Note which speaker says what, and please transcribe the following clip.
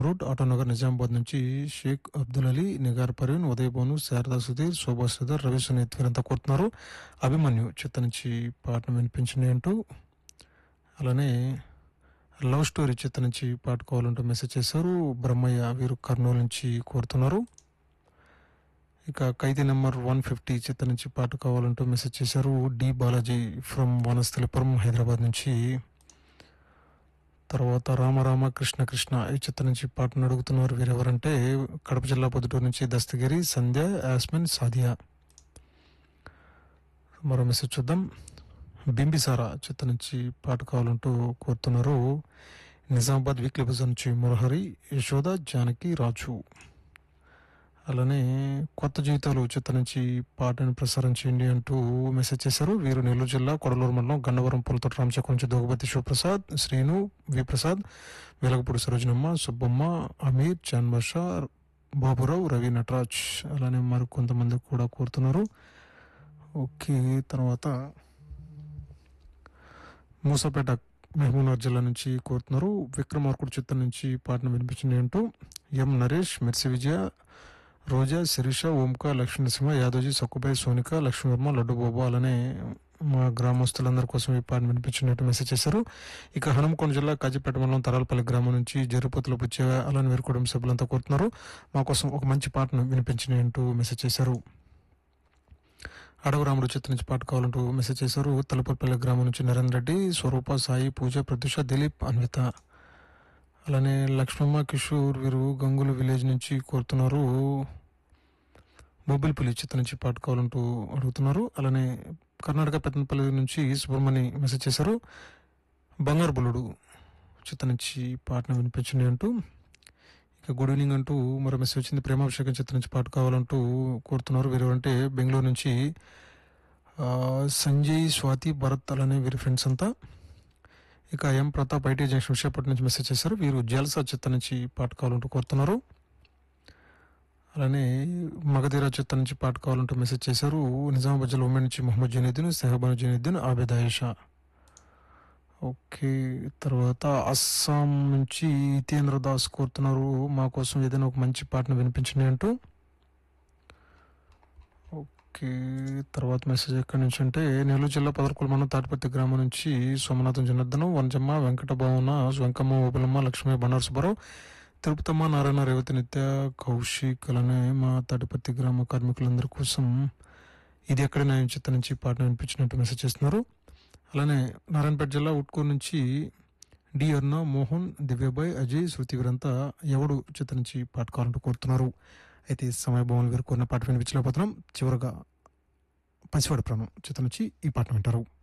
Speaker 1: road Autonagar Nizamabad నుంచి షేక్ అబ్దుల్ అలీ నిగార్ పర్వీన్ ఉదయ్ భాను శారదా సుధీర్ శోభా సుధీర్ రవి సునీత్ వీరంతా కోరుతున్నారు అభిమన్యు చిత్త నుంచి పాటను వినిపించండి అంటూ అలానే లవ్ స్టోరీ చిత్త నుంచి పాట కావాలంటూ మెసేజ్ చేశారు బ్రహ్మయ్య వీరు కర్నూలు నుంచి కోరుతున్నారు ఇక ఖైదీ నెంబర్ వన్ ఫిఫ్టీ చిత్త నుంచి పాట కావాలంటూ మెసేజ్ చేశారు డి బాలాజీ ఫ్రమ్ వనస్థలిపురం హైదరాబాద్ నుంచి తర్వాత రామరామ కృష్ణ కృష్ణ ఈ చిత్రం నుంచి పాటను అడుగుతున్నారు వీరెవరంటే కడప జిల్లా పొద్దుటూరు నుంచి దస్తగిరి సంధ్య యాస్మిన్ సాదియా మరో మెసేజ్ చూద్దాం బింబిసారా చిత్రం నుంచి పాట కావాలంటూ కోరుతున్నారు నిజామాబాద్ వీక్లీ బజార్ నుంచి మురహరి యశోద జానకి రాజు అలానే కొత్త జీవితాలు చిత్రం నుంచి పాటను ప్రసారం చేయండి అంటూ మెసేజ్ చేశారు వీరు నెల్లూరు జిల్లా కొడలూరు మండలం గన్నవరం పొలతోట రామచక్రం నుంచి దోగపతి శివప్రసాద్ శ్రీను వి ప్రసాద్ వెలగపూడి సరోజనమ్మ సుబ్బమ్మ అమీర్ చాన్ బాషా బాబురావు రవి నటరాజ్ అలానే మరి కొంతమంది కూడా కోరుతున్నారు ఓకే తర్వాత మూసాపేట మహబూబ్నగర్ జిల్లా నుంచి కోరుతున్నారు విక్రమార్కుడు చిత్రం నుంచి పాటను వినిపించింది అంటూ ఎం నరేష్ మెర్సి విజయ రోజా శిరీష ఓంక లక్ష్మీ నరసింహ యాదవ్జీ సక్కుబాయి సోనిక లక్ష్మీవర్మ లడ్డు బాబు అలానే మా గ్రామస్తులందరి కోసం ఈ పాటను వినిపించినట్టు మెసేజ్ చేశారు ఇక హనుమకొండ జిల్లా కాజీపేట మండలం తరాలపల్లి గ్రామం నుంచి జరుపతుల పుచ్చే అలానే వీరి కుటుంబ సభ్యులంతా కోరుతున్నారు మా కోసం ఒక మంచి పాటను వినిపించిన అంటూ మెసేజ్ చేశారు అడవరాముడు చిత్రం నుంచి పాట కావాలంటూ మెసేజ్ చేశారు తలపల్లి గ్రామం నుంచి నరేంద్ర రెడ్డి స్వరూప సాయి పూజ ప్రత్యూష దిలీప్ అన్విత అలానే లక్ష్మమ్మ కిషోర్ వీరు గంగులు విలేజ్ నుంచి కోరుతున్నారు మొబైల్ పులి చిత్రం నుంచి పాట కావాలంటూ అడుగుతున్నారు అలానే కర్ణాటక పెత్తనపల్లి నుంచి సుబ్రహ్మణి మెసేజ్ చేశారు బంగారు బుల్లుడు చిత్రం నుంచి పాటను వినిపించండి అంటూ ఇక గుడ్ ఈవినింగ్ అంటూ మరో మెసేజ్ వచ్చింది ప్రేమాభిషేకం చిత్రం నుంచి పాట కావాలంటూ కోరుతున్నారు వీరు అంటే బెంగళూరు నుంచి ఆ, సంజయ్ స్వాతి భరత్ అలానే వీరి ఫ్రెండ్స్ అంతా ఇక M Pratap IT junction Visakhapatnam నుంచి మెసేజ్ చేశారు వీరు జల్సా చిత్తం నుంచి పాట కావాలంటూ కోరుతున్నారు అలానే మగధీర చిత్తం నుంచి పాట కావాలంటూ మెసేజ్ చేశారు నిజామాబాద్ జిల్లా ఉమెన్ నుంచి మొహమ్మద్ జనీద్దీన్ సెహబాన్ జనీద్దీన్ ఆబేద్ ఆయేషా ఓకే తర్వాత అస్సాం నుంచి హితేంద్ర దాస్ కోరుతున్నారు మా కోసం ఏదైనా ఒక మంచి పాటను వినిపించండి అంటూ ఓకే తర్వాత మెసేజ్ ఎక్కడి నుంచి అంటే నెల్లూరు జిల్లా పదర్కుల మండలం తాటిపత్తి గ్రామం నుంచి సోమనాథం జనార్దనం వనజమ్మ వెంకట భావన వెంకమ్మ ఓబులమ్మ లక్ష్మీ బండారు సుబ్బారావు తిరుపతమ్మ నారాయణ రేవతి నిత్య కౌశిక్ అలానే మా తాటిపత్తి గ్రామ కార్మికులందరి కోసం ఇది ఎక్కడ నేను చిత్త నుంచి పాటను వినిపించినట్టు మెసేజ్ చేస్తున్నారు అలానే నారాయణపేట జిల్లా ఉట్కూరు నుంచి డి అర్ణ మోహన్ దివ్యబాయ్ అజయ్ శృతి వీరంతా ఎవడు చిత్ర నుంచి పాట కావాలంటూ కోరుతున్నారు అయితే సమయభావం వీరు కోరిన పాట వినిపించలేకపోతున్నాం చివరగా పసివాడి ప్రాణం చిత్ర నుంచి ఈ పాట వింటారు